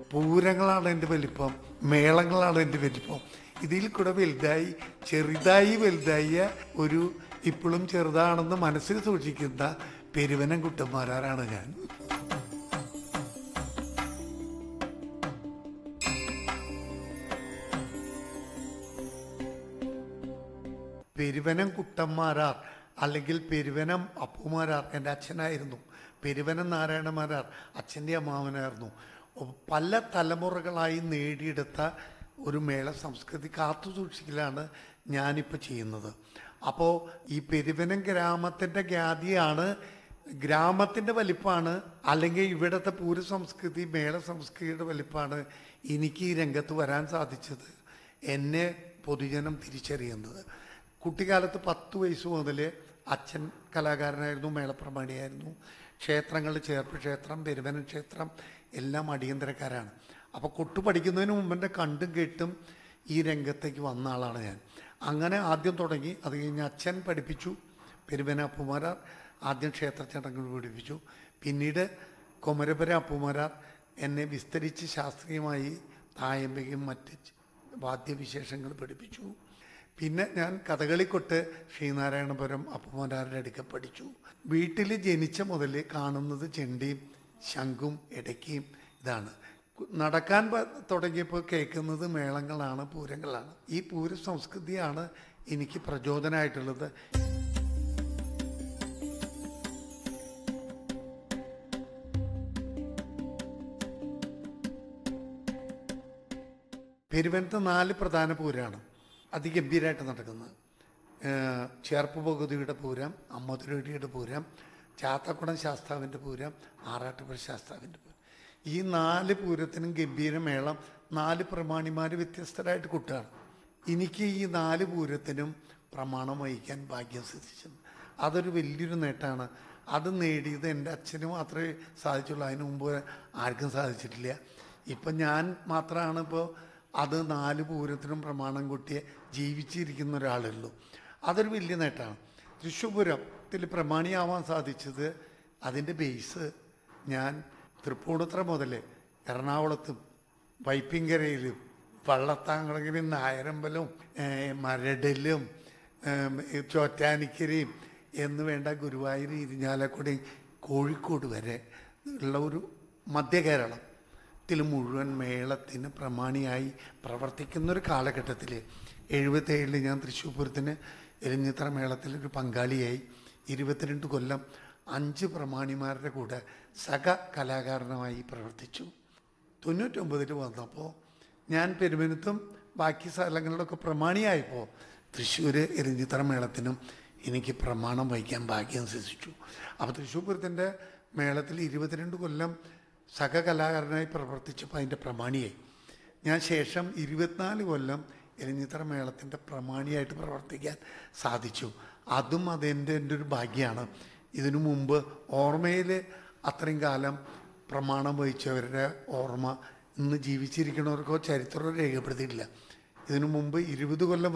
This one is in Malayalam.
പൂരങ്ങളാണ് എൻ്റെ വലിപ്പം മേളങ്ങളാണ് എൻ്റെ വലിപ്പം ഇതിൽ കൂടെ വലുതായി ചെറുതായി വലുതായ ഒരു ഇപ്പോഴും ചെറുതാണെന്ന് മനസ്സിൽ സൂക്ഷിക്കുന്ന പെരുവനം കുട്ടന്മാരാണ് ഞാൻ പെരുവനം കുട്ടന്മാരാർ അല്ലെങ്കിൽ പെരുവനം അപ്പുമാരാർ എൻ്റെ അച്ഛനായിരുന്നു പെരുവനം നാരായണമാരാർ അച്ഛൻ്റെ അമ്മാവനായിരുന്നു ഒ- പല തലമുറകളായി നേടിയെടുത്ത ഒരു മേള സംസ്കൃതി കാത്തു സൂക്ഷിക്കലാണ് ഞാനിപ്പോൾ ചെയ്യുന്നത് അപ്പോൾ ഈ പെരുവനം ഗ്രാമത്തിൻ്റെ ഖ്യാതിയാണ് ഗ്രാമത്തിൻ്റെ വലിപ്പമാണ് അല്ലെങ്കിൽ ഇവിടുത്തെ പൂര സംസ്കൃതി മേള സംസ്കൃതിയുടെ വലിപ്പമാണ് എനിക്ക് ഈ രംഗത്ത് വരാൻ സാധിച്ചത് എന്നെ പൊതുജനം തിരിച്ചറിയുന്നത് കുട്ടിക്കാലത്ത് പത്ത് വയസ്സ് മുതൽ അച്ഛൻ കലാകാരനായിരുന്നു മേളപ്രമാണിയായിരുന്നു ക്ഷേത്രങ്ങളിൽ ചേർപ്പ് ക്ഷേത്രം പെരുവനം ക്ഷേത്രം എല്ലാം അടിയന്തരക്കാരാണ് അപ്പോൾ കൊട്ടു പഠിക്കുന്നതിന് മുമ്പ് എൻ്റെ കണ്ടും കേട്ടും ഈ രംഗത്തേക്ക് വന്ന ആളാണ് ഞാൻ അങ്ങനെ ആദ്യം തുടങ്ങി അത് കഴിഞ്ഞ് അച്ഛൻ പഠിപ്പിച്ചു പെരുവന അപ്പുമാരാർ ആദ്യം ക്ഷേത്ര ചടങ്ങുകൾ പഠിപ്പിച്ചു പിന്നീട് കൊമരപുര അപ്പുമാരാർ എന്നെ വിസ്തരിച്ച് ശാസ്ത്രീയമായി തായമ്പയും മറ്റ് വാദ്യവിശേഷങ്ങൾ പഠിപ്പിച്ചു പിന്നെ ഞാൻ കഥകളിക്കൊട്ട് ശ്രീനാരായണപുരം അപ്പുമാരാരുടെ അടുക്ക പഠിച്ചു വീട്ടിൽ ജനിച്ച മുതൽ കാണുന്നത് ചെണ്ടിയും ശംഖും ഇടയ്ക്കയും ഇതാണ് കു- നടക്കാൻ പ- തുടങ്ങിയപ്പോൾ കേൾക്കുന്നത് മേളങ്ങളാണ് പൂരങ്ങളാണ് ഈ പൂര സംസ്കൃതിയാണ് എനിക്ക് പ്രചോദനമായിട്ടുള്ളത് പെരുവനത്ത് നാല് പ്രധാന പൂരമാണ് അതിഗംഭീരമായിട്ട് നടക്കുന്നത് ഏഹ് ചേർപ്പ് പകുതിയുടെ പൂരം അമ്മതുരടിയുടെ പൂരം ചാത്തക്കുടം ശാസ്താവിൻ്റെ പൂരം ആറാട്ടുപുഴ ശാസ്താവിൻ്റെ പൂരം ഈ നാല് പൂരത്തിനും ഗംഭീരമേളം നാല് പ്രമാണിമാർ വ്യത്യസ്തരായിട്ട് കൂട്ടുകയാണ് എനിക്ക് ഈ നാല് പൂരത്തിനും പ്രമാണം വഹിക്കാൻ ഭാഗ്യം സിദ്ധിച്ചത് അതൊരു വലിയൊരു നേട്ടമാണ് അത് നേടിയത് എൻ്റെ അച്ഛന് മാത്രമേ സാധിച്ചുള്ളൂ അതിനു മുമ്പ് ആർക്കും സാധിച്ചിട്ടില്ല ഇപ്പം ഞാൻ മാത്രമാണ് ഇപ്പോൾ അത് നാല് പൂരത്തിനും പ്രമാണം കൂട്ടിയ ജീവിച്ചിരിക്കുന്ന ഒരാളുള്ളൂ അതൊരു വലിയ നേട്ടമാണ് തൃശ്ശൂർ പൂരത്തിൽ പ്രമാണിയാവാൻ സാധിച്ചത് അതിൻ്റെ ബേസ് ഞാൻ തൃപ്പൂണിത്ര മുതൽ എറണാകുളത്തും വൈപ്പിങ്കരയിലും വള്ളത്താങ്കുളങ്ങിലും നായരമ്പലും ഏഹ്, മരടിലും ഏം, ഈ ചോറ്റാനിക്കരയും എന്ന് വേണ്ട ഗുരുവായൂർ ഇരിഞ്ഞാലക്കുടി കോഴിക്കോട് വരെ ഉള്ള ഒരു മധ്യ കേരളത്തിൽ മുഴുവൻ മേളത്തിന് പ്രമാണിയായി പ്രവർത്തിക്കുന്ന ഒരു കാലഘട്ടത്തിൽ എഴുപത്തേഴിൽ ഞാൻ തൃശ്ശൂർ പൂരത്തിന് എരിഞ്ഞിത്ര മേളത്തിൽ ഒരു പങ്കാളിയായി ഇരുപത്തിരണ്ട് കൊല്ലം അഞ്ച് പ്രമാണിമാരുടെ കൂടെ സഹ കലാകാരനുമായി പ്രവർത്തിച്ചു തൊണ്ണൂറ്റൊമ്പതിൽ വന്നപ്പോൾ ഞാൻ പെരുമനത്തും ബാക്കി സ്ഥലങ്ങളിലൊക്കെ പ്രമാണിയായപ്പോൾ തൃശ്ശൂർ എരിഞ്ഞിത്തറ മേളത്തിനും എനിക്ക് പ്രമാണം വഹിക്കാൻ ഭാഗ്യം സിദ്ധിച്ചു അപ്പോൾ തൃശ്ശൂർ പൂരത്തിൻ്റെ മേളത്തിൽ ഇരുപത്തിരണ്ട് കൊല്ലം സഹകലാകാരനായി പ്രവർത്തിച്ചപ്പോൾ അതിൻ്റെ പ്രമാണിയായി ഞാൻ ശേഷം ഇരുപത്തിനാല് കൊല്ലം എരിഞ്ഞിത്തറ മേളത്തിൻ്റെ പ്രമാണിയായിട്ട് പ്രവർത്തിക്കാൻ സാധിച്ചു അതും അതെൻ്റെ എൻ്റെ ഒരു ഭാഗ്യമാണ് ഇതിനു മുമ്പ് ഓർമ്മയിൽ അത്രയും കാലം പ്രമാണം വഹിച്ചവരുടെ ഓർമ്മ ഇന്ന് ജീവിച്ചിരിക്കുന്നവർക്കോ ചരിത്രം രേഖപ്പെടുത്തിയിട്ടില്ല ഇതിനു മുമ്പ് ഇരുപത് കൊല്ലം